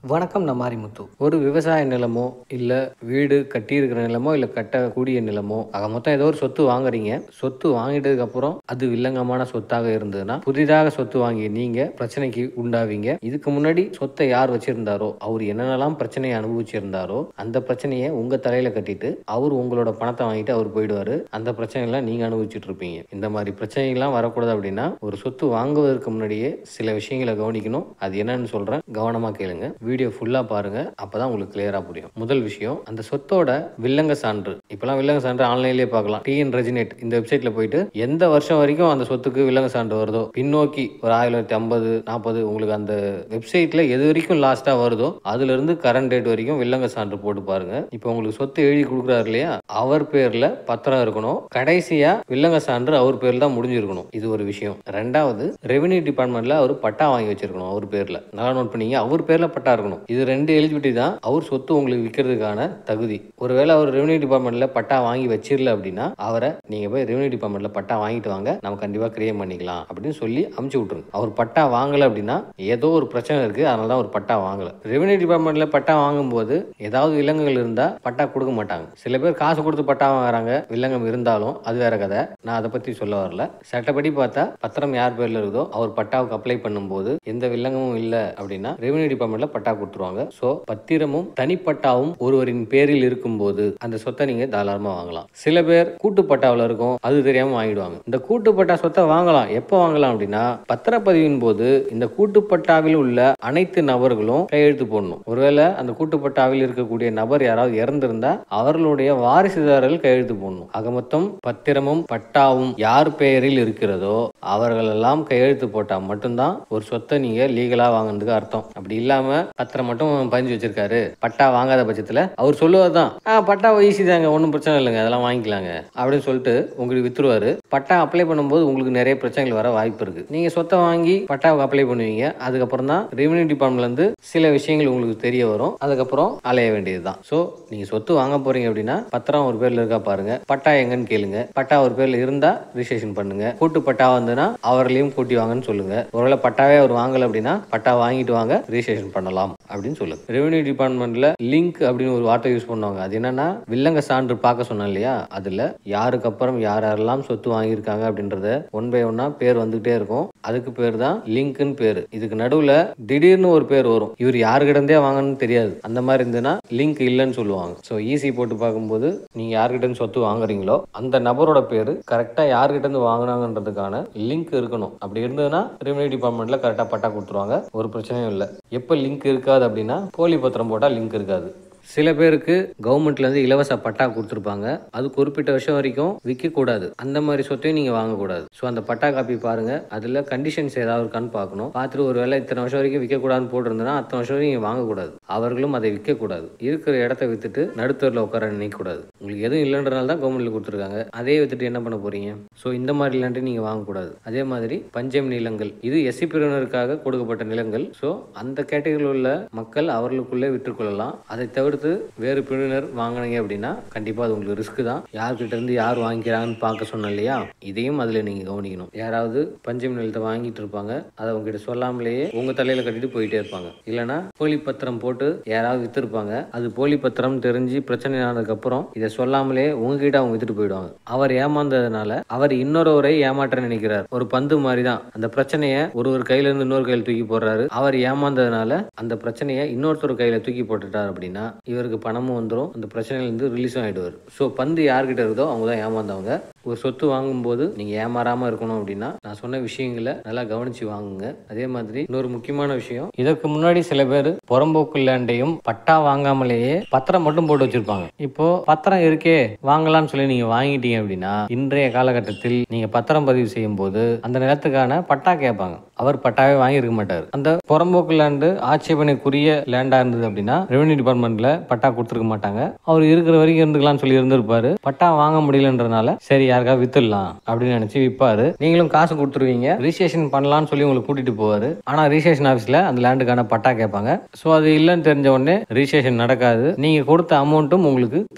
வணக்கம் நான் மாரிமுத்து ஒரு விவசாய நிலமோ இல்லை வீடு கட்டியிருக்கிற நிலமோ இல்லை கட்டக்கூடிய நிலமோ ஆக மொத்தம் ஏதோ ஒரு சொத்து வாங்குறீங்க சொத்து வாங்கிட்டதுக்கு அப்புறம் அது வில்லங்கமான சொத்தாக இருந்ததுன்னா புதிதாக சொத்து வாங்கி நீங்க பிரச்சனைக்கு உண்டாவீங்க இதுக்கு முன்னாடி சொத்தை யார் வச்சிருந்தாரோ அவர் என்னென்னலாம் பிரச்சனையை அனுபவிச்சிருந்தாரோ அந்த பிரச்சனையை உங்க தலையில கட்டிட்டு அவர் உங்களோட பணத்தை வாங்கிட்டு அவர் போயிடுவாரு அந்த பிரச்சனையெல்லாம் நீங்க அனுபவிச்சுட்டு இருப்பீங்க இந்த மாதிரி பிரச்சனைகள்லாம் வரக்கூடாது அப்படின்னா ஒரு சொத்து வாங்குவதற்கு முன்னாடியே சில விஷயங்களை கவனிக்கணும் அது என்னன்னு சொல்றேன் கவனமா கேளுங்க வீடியோ ஃபுல்லா பாருங்க அப்பதான் உங்களுக்கு கிளியரா புரியும் முதல் விஷயம் அந்த சொத்தோட வில்லங்க சான்று இப்பெல்லாம் வில்லங்க சான்று ஆன்லைன்லயே பார்க்கலாம் டிஎன் ரெஜினேட் இந்த வெப்சைட்ல போயிட்டு எந்த வருஷம் வரைக்கும் அந்த சொத்துக்கு வில்லங்க சான்று வருதோ பின்னோக்கி ஒரு ஆயிரத்தி தொள்ளாயிரத்தி ஐம்பது நாற்பது உங்களுக்கு அந்த வெப்சைட்ல எது வரைக்கும் லாஸ்டா வருதோ அதுல இருந்து கரண்ட் டேட் வரைக்கும் வில்லங்க சான்று போட்டு பாருங்க இப்போ உங்களுக்கு சொத்து எழுதி கொடுக்குறாரு இல்லையா அவர் பேர்ல பத்திரம் இருக்கணும் கடைசியா வில்லங்க சான்று அவர் பேர்ல தான் முடிஞ்சிருக்கணும் இது ஒரு விஷயம் ரெண்டாவது ரெவென்யூ டிபார்ட்மெண்ட்ல அவர் பட்டா வாங்கி வச்சிருக்கணும் அவர் பேர்ல நல்லா நோட் பண்ணீங்க அவர் பேர்ல பட்டா இருக்கணும் இது ரெண்டு எலிஜிபிலிட்டி தான் அவர் சொத்து உங்களுக்கு விற்கிறதுக்கான தகுதி ஒருவேளை அவர் ரெவென்யூ டிபார்ட்மெண்ட்ல பட்டா வாங்கி வச்சிரல அப்படின்னா அவரை நீங்க போய் ரெவென்யூ டிபார்ட்மெண்ட்ல பட்டா வாங்கிட்டு வாங்க நம்ம கண்டிப்பா கிரியேட் பண்ணிக்கலாம் அப்படின்னு சொல்லி அமுச்சு விட்டுருங்க அவர் பட்டா வாங்கல அப்படின்னா ஏதோ ஒரு பிரச்சனை இருக்கு அதனால தான் ஒரு பட்டா வாங்கல ரெவென்யூ டிபார்ட்மெண்ட்ல பட்டா வாங்கும்போது ஏதாவது விலங்குகள் இருந்தா பட்டா கொடுக்க மாட்டாங்க சில பேர் காசு கொடுத்து பட்டா வாங்குறாங்க வில்லங்கம் இருந்தாலும் அது வேற கதை நான் அதை பத்தி சொல்ல வரல சட்டப்படி பார்த்தா பத்திரம் யார் பேர்ல இருக்குதோ அவர் பட்டாவுக்கு அப்ளை பண்ணும்போது எந்த வில்லங்கமும் இல்ல அப்படின்னா ரெவென்யூ டிபார்ட்மெண்ட்ல பட்டா கொடுத்துருவாங்க சோ பத்திரமும் தனிப்பட்டாவும் ஒருவரின் பேரில் இருக்கும்போது அந்த சொத்தை நீங்க தாராளமா வாங்கலாம் சில பேர் கூட்டு பட்டாவில் இருக்கும் அது தெரியாம வாங்கிடுவாங்க இந்த கூட்டு பட்டா சொத்தை வாங்கலாம் எப்போ வாங்கலாம் அப்படின்னா பத்திரப்பதிவின் போது இந்த கூட்டு பட்டாவில் உள்ள அனைத்து நபர்களும் கையெழுத்து போடணும் ஒருவேளை அந்த கூட்டு பட்டாவில் இருக்கக்கூடிய நபர் யாராவது இறந்திருந்தா அவர்களுடைய வாரிசுதாரர்கள் கையெழுத்து போடணும் ஆக மொத்தம் பத்திரமும் பட்டாவும் யார் பெயரில் இருக்கிறதோ அவர்கள் எல்லாம் கையெழுத்து போட்டா மட்டும்தான் ஒரு சொத்தை நீங்க லீகலா வாங்குறதுக்கு அர்த்தம் அப்படி இல்லாம பத்திரம் மட்டும் பதிஞ்சு வச்சிருக்காரு பட்டா வாங்காத பட்சத்துல அவர் சொல்லுவதுதான் ஆ பட்டா ஈஸி தாங்க ஒன்றும் பிரச்சனை இல்லைங்க அதெல்லாம் வாங்கிக்கலாங்க அப்படின்னு சொல்லிட்டு உங்களுக்கு வித்துருவாரு பட்டா அப்ளை பண்ணும்போது உங்களுக்கு நிறைய பிரச்சனைகள் வர வாய்ப்பு இருக்கு நீங்க சொத்தை வாங்கி பட்டாவுக்கு அப்ளை பண்ணுவீங்க அதுக்கப்புறம் தான் ரெவன்யூ டிபார்ட்மெண்ட்ல இருந்து சில விஷயங்கள் உங்களுக்கு தெரிய வரும் அதுக்கப்புறம் அலைய வேண்டியதுதான் சோ நீங்க சொத்து வாங்க போறீங்க அப்படின்னா பத்திரம் ஒரு பேர்ல இருக்கா பாருங்க பட்டா எங்கன்னு கேளுங்க பட்டா ஒரு பேர்ல இருந்தா ரிஜிஸ்ட்ரேஷன் பண்ணுங்க கூட்டு பட்டா வந்துன்னா அவர்களையும் கூட்டி வாங்கன்னு சொல்லுங்க ஒருவேளை பட்டாவே அவர் வாங்கல அப்படின்னா பட்டா வாங்கிட்டு வாங்க ரிஜிஸ்ட்ரேஷன் பண்ணலாம் அப்படின்னு சொல்லுங்க ரெவன்யூ டிபார்ட்மெண்ட்ல லிங்க் அப்படின்னு ஒரு வார்த்தை யூஸ் பண்ணுவாங்க அது என்னன்னா வில்லங்க சான்று பார்க்க சொன்னேன் இல்லையா அதுல யாருக்கு அப்புறம் யார் யாரெல்லாம் சொத்து வாங்கியிருக்காங்க அப்படின்றத ஒன் பை ஒன்னா பேர் வந்துகிட்டே இருக்கும் அதுக்கு பேர் தான் லிங்க்னு பேர் இதுக்கு நடுவுல திடீர்னு ஒரு பேர் வரும் இவர் யாருக்கிட்ட இருந்தே வாங்கணும்னு தெரியாது அந்த மாதிரி இருந்ததுன்னா லிங்க் இல்லைன்னு சொல்லுவாங்க ஸோ ஈஸி போட்டு பார்க்கும்போது நீங்க யார்கிட்ட இருந்து சொத்து வாங்குறீங்களோ அந்த நபரோட பேர் கரெக்டா யார்கிட்ட இருந்து வாங்கினாங்கன்றதுக்கான லிங்க் இருக்கணும் அப்படி இருந்ததுன்னா ரெவன்யூ டிபார்ட்மெண்ட்ல கரெக்டா பட்டா கொடுத்துருவாங்க ஒரு பிரச்சனையும் இல்லை எப்போ லிங்க் இருக்காது அப்படின்னா போலி பத்திரம் போட்டால் லிங்க் இருக்காது சில பேருக்கு கவர்மெண்ட்லேருந்து இலவச பட்டா கொடுத்துருப்பாங்க அது குறிப்பிட்ட வருஷம் வரைக்கும் விற்கக்கூடாது அந்த மாதிரி சொத்தையும் நீங்கள் வாங்கக்கூடாது ஸோ அந்த பட்டா காப்பி பாருங்க அதில் கண்டிஷன்ஸ் ஏதாவது இருக்கான்னு பார்க்கணும் பார்த்துட்டு ஒரு வேளை இத்தனை வருஷம் வரைக்கும் விற்கக்கூடாதுன்னு போட்டிருந்தனா அத்தனை வருஷம் வரைக்கும் நீங்கள் வாங்கக்கூடாது அவர்களும் அதை விற்கக்கூடாது இருக்கிற இடத்த வித்துட்டு நடுத்தரில் உட்கார நினைக்கக்கூடாது உங்களுக்கு எதுவும் இல்லைன்றனால தான் கவர்மெண்ட்ல கொடுத்துருக்காங்க அதே வித்துட்டு என்ன பண்ண போறீங்க ஸோ இந்த மாதிரி லேண்டு நீங்கள் வாங்கக்கூடாது அதே மாதிரி பஞ்சம் நிலங்கள் இது எஸ்சி பிரிவினருக்காக கொடுக்கப்பட்ட நிலங்கள் ஸோ அந்த கேட்டகரியில் உள்ள மக்கள் அவர்களுக்குள்ளே விற்றுக்கொள்ளலாம் அதை தவிர்த்து வேறு பிரிவினர் வாங்கினீங்க அப்படின்னா கண்டிப்பாக அது உங்களுக்கு ரிஸ்க் தான் யார்கிட்ட இருந்து யார் வாங்கிக்கிறாங்கன்னு பார்க்க சொன்னேன் இல்லையா இதையும் அதில் நீங்கள் கவனிக்கணும் யாராவது பஞ்சம் நிலத்தை வாங்கிட்டு இருப்பாங்க அதை உங்ககிட்ட சொல்லாமலேயே உங்கள் தலையில் கட்டிட்டு போயிட்டே இருப்பாங்க இல்லைன்னா போலி பத்திரம் போட்டு யாராவது விற்றுருப்பாங்க அது போலி பத்திரம் தெரிஞ்சு பிரச்சனை ஆனதுக்கப்புறம் இதை சொல்லாமலே உங்ககிட்ட அவங்க வித்துட்டு போயிடுவாங்க அவர் ஏமாந்ததுனால அவர் இன்னொருவரை ஏமாற்ற நினைக்கிறார் ஒரு பந்து மாதிரி தான் அந்த பிரச்சனையை ஒரு ஒரு கையில இருந்து இன்னொரு கையில் தூக்கி போடுறாரு அவர் ஏமாந்ததுனால அந்த பிரச்சனையை இன்னொருத்தர் கையில தூக்கி போட்டுட்டார் அப்படின்னா இவருக்கு பணமும் வந்துடும் அந்த பிரச்சனையில இருந்து ரிலீஸும் ஆயிடுவார் ஸோ பந்து யார்கிட்ட இருக்குதோ அவங்க தான் ஏமாந்தவங்க ஒரு சொத்து வாங்கும்போது நீங்க ஏமாறாம இருக்கணும் அப்படின்னா நான் சொன்ன விஷயங்களை நல்லா கவனிச்சு வாங்குங்க அதே மாதிரி இன்னொரு முக்கியமான விஷயம் இதற்கு முன்னாடி சில பேர் புறம்போக்கு லேண்டையும் பட்டா வாங்காமலேயே பத்திரம் மட்டும் போட்டு வச்சிருப்பாங்க இப்போ பத்திரம் இருக்கே வாங்கலாம்னு சொல்லி நீங்க வாங்கிட்டீங்க அப்படின்னா இன்றைய காலகட்டத்தில் நீங்க பத்திரம் பதிவு செய்யும் போது அந்த நிலத்துக்கான பட்டா கேட்பாங்க அவர் பட்டாவே வாங்கியிருக்க மாட்டார் அந்த புறம்போக்கு லேண்டு ஆட்சேபனைக்குரிய லேண்டா இருந்தது அப்படின்னா ரெவன்யூ டிபார்ட்மெண்ட்ல பட்டா கொடுத்துருக்க மாட்டாங்க அவர் இருக்கிற வரைக்கும் இருந்துக்கலாம்னு சொல்லி இருந்திருப்பாரு பட்டா வாங்க முடியலன்றனால சரி யாருக்காவது வித்துடலாம் அப்படின்னு நினைச்சு விற்பாரு நீங்களும் காசு கொடுத்துருவீங்க ரிஜிஸ்ட்ரேஷன் பண்ணலாம்னு சொல்லி உங்களை கூட்டிட்டு போவாரு ஆனா ரிஜிஸ்ட்ரேஷன் ஆஃபீஸ்ல அந்த லேண்டுக்கான பட்டா கேட்பாங்க ஸோ அது இல்லைன்னு தெரிஞ்ச உடனே ரிஜிஸ்ட்ரேஷன் நடக்காது நீங்க கொடுத்த அமௌண்ட்டும் உங்களுக்கு திரும்ப வராது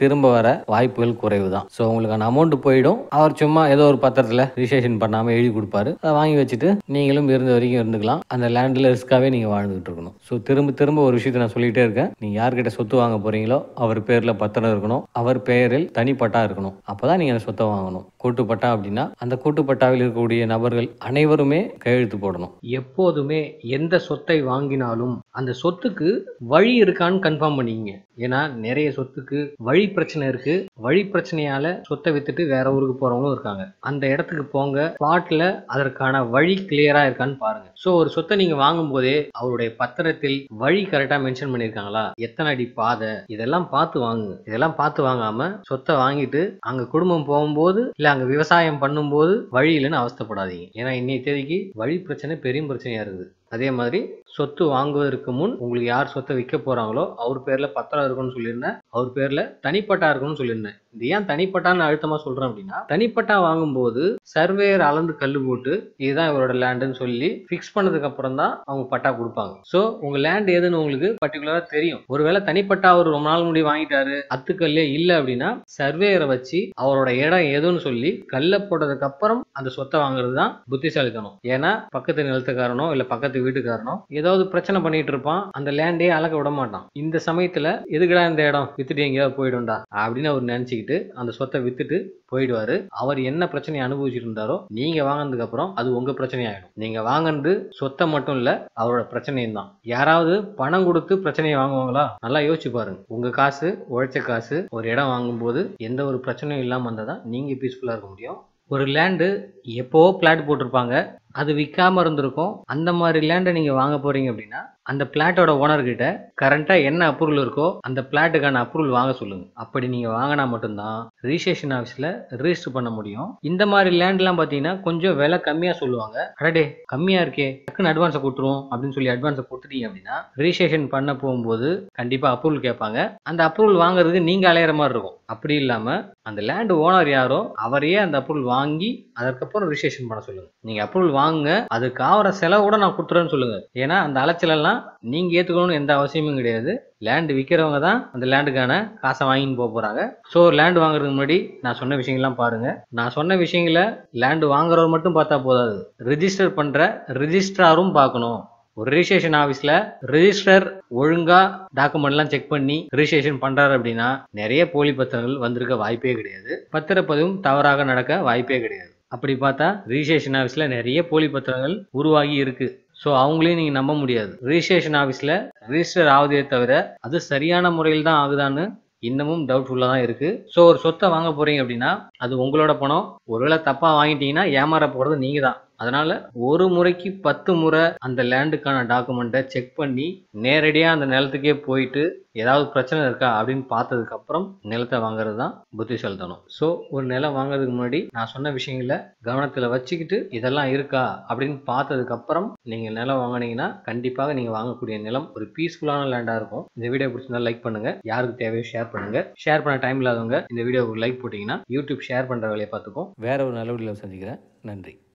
வர வாய்ப்புகள் குறைவு தான் ஸோ உங்களுக்கான அமௌண்ட் போயிடும் அவர் சும்மா ஏதோ ஒரு பத்திரத்தில் ரிஜிஸ்ட்ரேஷன் பண்ணாமல் எழுதி கொடுப்பாரு அதை வாங்கி வச்சுட்டு நீங்களும் இருந்த வரைக்கும் இருந்துக்கலாம் அந்த லேண்டில் ரிஸ்க்காகவே நீங்கள் வாழ்ந்துகிட்டு இருக்கணும் ஸோ திரும்ப திரும்ப ஒரு விஷயத்தை நான் சொல்லிகிட்டே இருக்கேன் நீங்கள் யார்கிட்ட சொத்து வாங்க போகிறீங்களோ அவர் பேரில் பத்திரம் இருக்கணும் அவர் பெயரில் தனிப்பட்டா இருக்கணும் அப்போ தான் நீங்கள் அந்த சொத்தை வாங்கணும் கூட்டுப்பட்டா அப்படின்னா அந்த கூட்டுப்பட்டாவில் இருக்கக்கூடிய நபர்கள் அனைவருமே கையெழுத்து போடணும் எப்போதுமே எந்த சொத்தை வாங்கினாலும் அந்த சொத்துக்கு வழி இருக்கான்னு கன்ஃபார்ம் பண்ணிக்கங்க ஏன்னா நிறைய சொத்துக்கு வழி பிரச்சனை இருக்கு வழி பிரச்சனையால சொத்தை வித்துட்டு வேற ஊருக்கு போறவங்களும் இருக்காங்க அந்த இடத்துக்கு போங்க பிளாட்ல அதற்கான வழி கிளியரா இருக்கான்னு பாருங்க ஸோ ஒரு சொத்தை நீங்க வாங்கும் போதே அவருடைய பத்திரத்தில் வழி கரெக்டா மென்ஷன் பண்ணியிருக்காங்களா எத்தனை அடி பாதை இதெல்லாம் பார்த்து வாங்குங்க இதெல்லாம் பார்த்து வாங்காம சொத்தை வாங்கிட்டு அங்க குடும்பம் போகும்போது இல்ல அங்க விவசாயம் பண்ணும்போது வழி இல்லைன்னு அவஸ்தைப்படாதீங்க ஏன்னா இன்னைய தேதிக்கு வழி பிரச்சனை பெரிய பிரச்சனையா இருக்குது அதே மாதிரி சொத்து வாங்குவதற்கு முன் உங்களுக்கு யார் சொத்தை விற்க போறாங்களோ அவர் பேர்ல பத்திரம் இருக்குன்னு சொல்லியிருந்தேன் அவர் பேர்ல தனிப்பட்டா இருக்குன்னு சொல்லியிருந்தேன் இது ஏன் தனிப்பட்டான்னு அழுத்தமா சொல்றேன் அப்படின்னா தனிப்பட்டா வாங்கும்போது சர்வேயர் அளந்து கல்லு போட்டு இதுதான் இவரோட லேண்டுன்னு சொல்லி ஃபிக்ஸ் பண்ணதுக்கு அப்புறம் தான் அவங்க பட்டா கொடுப்பாங்க ஸோ உங்க லேண்ட் எதுன்னு உங்களுக்கு பர்டிகுலரா தெரியும் ஒருவேளை தனிப்பட்டா அவர் ரொம்ப நாள் முடி வாங்கிட்டாரு அத்துக்கல்லே இல்லை அப்படின்னா சர்வேயரை வச்சு அவரோட இடம் எதுன்னு சொல்லி கல்ல போட்டதுக்கு அப்புறம் அந்த சொத்தை வாங்குறது தான் புத்திசாலித்தனம் ஏன்னா பக்கத்து நிலத்துக்காரனோ இல்ல பக்கத்து வீட்டுக்காரனோ ஏதாவது பிரச்சனை பண்ணிட்டு இருப்பான் அந்த லேண்டே அளக்க விட மாட்டான் இந்த சமயத்துல எதுக்குடா இந்த இடம் வித்துட்டு எங்கேயாவது போயிடும்டா அப்படின்னு அவர் நினைச்சுக்கிட்டு அந்த சொத்தை வித்துட்டு போயிடுவாரு அவர் என்ன பிரச்சனையை அனுபவிச்சுட்டு இருந்தாரோ நீங்க வாங்கினதுக்கு அப்புறம் அது உங்க பிரச்சனை ஆயிடும் நீங்க வாங்கினது சொத்தை மட்டும் இல்ல அவரோட பிரச்சனையும் தான் யாராவது பணம் கொடுத்து பிரச்சனையை வாங்குவாங்களா நல்லா யோசிச்சு பாருங்க உங்க காசு உழைச்ச காசு ஒரு இடம் வாங்கும்போது எந்த ஒரு பிரச்சனையும் இல்லாம இருந்தா தான் நீங்க பீஸ்ஃபுல்லா இருக்க முடியும் ஒரு லேண்டு எப்போ பிளாட் போட்டிருப்பாங்க அது விற்காம இருந்திருக்கும் அந்த மாதிரி லேண்டை நீங்க வாங்க போறீங்க அப்படின்னா அந்த பிளாட்டோட ஓனர் கிட்ட கரண்டா என்ன அப்ரூவல் இருக்கோ அந்த பிளாட்டுக்கான அப்ரூவல் வாங்க சொல்லுங்க அப்படி நீங்க வாங்கினா மட்டும்தான் ரிஜிஸ்ட்ரேஷன் ஆஃபீஸ்ல ரெஜிஸ்டர் பண்ண முடியும் இந்த மாதிரி லேண்ட்லாம் பாத்தீங்கன்னா கொஞ்சம் விலை கம்மியா சொல்லுவாங்க அடடே கம்மியா இருக்கே டக்குன்னு அட்வான்ஸை கொடுத்துருவோம் அப்படின்னு சொல்லி அட்வான்ஸை கொடுத்துட்டீங்க அப்படின்னா ரிஜிஸ்ட்ரேஷன் பண்ண போகும்போது கண்டிப்பா அப்ரூவல் கேட்பாங்க அந்த அப்ரூவல் வாங்குறதுக்கு நீங்க அலையிற மாதிரி இருக்கும் அப்படி இல்லாம அந்த லேண்ட் ஓனர் யாரோ அவரையே அந்த அப்ரூவல் வாங்கி அதுக்கப்புறம் ரிஜிஸ்ட்ரேஷன் பண்ண சொல்லுங்க நீங்க அப்ரூவல் வாங்குங்க அதுக்கு ஆகிற செலவு கூட நான் கொடுத்துறேன்னு சொல்லுங்க ஏன்னா அந்த அலைச்சல் எல்லாம் நீங்க ஏத்துக்கணும்னு எந்த அவசியமும் கிடையாது லேண்ட் விற்கிறவங்க தான் அந்த லேண்டுக்கான காசை வாங்கின்னு போக போறாங்க ஸோ லேண்ட் வாங்குறதுக்கு முன்னாடி நான் சொன்ன விஷயங்கள்லாம் பாருங்க நான் சொன்ன விஷயங்களை லேண்ட் வாங்குறவர் மட்டும் பார்த்தா போதாது ரிஜிஸ்டர் பண்ற ரிஜிஸ்ட்ராரும் பார்க்கணும் ஒரு ரிஜிஸ்ட்ரேஷன் ஆஃபீஸில் ரிஜிஸ்டர் ஒழுங்கா டாக்குமெண்ட்லாம் செக் பண்ணி ரிஜிஸ்ட்ரேஷன் பண்றாரு அப்படின்னா நிறைய போலி பத்திரங்கள் வந்திருக்க வாய்ப்பே கிடையாது பத்திரப்பதிவும் தவறாக நடக்க வாய்ப்பே கிடையாது அப்படி பார்த்தா ரிஜிஸ்ட்ரேஷன் ஆஃபீஸில் நிறைய போலி பத்திரங்கள் உருவாகி இருக்கு ஸோ அவங்களையும் நீங்கள் நம்ப முடியாது ரிஜிஸ்ட்ரேஷன் ஆஃபீஸில் ரிஜிஸ்டர் ஆகுதே தவிர அது சரியான முறையில் தான் ஆகுதான்னு இன்னமும் டவுட்ஃபுல்லாக தான் இருக்கு ஸோ ஒரு சொத்தை வாங்க போறீங்க அப்படின்னா அது உங்களோட பணம் ஒருவேளை தப்பா வாங்கிட்டீங்கன்னா ஏமாற போறது நீங்க தான் அதனால ஒரு முறைக்கு பத்து முறை அந்த லேண்டுக்கான டாக்குமெண்ட்டை செக் பண்ணி நேரடியாக அந்த நிலத்துக்கே போயிட்டு ஏதாவது பிரச்சனை இருக்கா அப்படின்னு பார்த்ததுக்கு அப்புறம் நிலத்தை வாங்குறது தான் புத்திசாலித்தனம் ஸோ ஒரு நிலம் வாங்குறதுக்கு முன்னாடி நான் சொன்ன விஷயங்களை கவனத்தில் வச்சுக்கிட்டு இதெல்லாம் இருக்கா அப்படின்னு பார்த்ததுக்கு அப்புறம் நீங்கள் நிலம் வாங்குனீங்கன்னா கண்டிப்பாக நீங்கள் வாங்கக்கூடிய நிலம் ஒரு பீஸ்ஃபுல்லான லேண்டாக இருக்கும் இந்த வீடியோ பிடிச்சிருந்தா லைக் பண்ணுங்க யாருக்கு தேவையோ ஷேர் பண்ணுங்க ஷேர் பண்ண டைம் இல்லாதவங்க இந்த வீடியோவுக்கு லைக் போட்டிங்கன்னா யூடியூப் ஷேர் பண்ணுற வேலையை பார்த்துக்கும் வேற ஒரு நல்ல வீடியோவில் சந்திக்கிறேன் நன்றி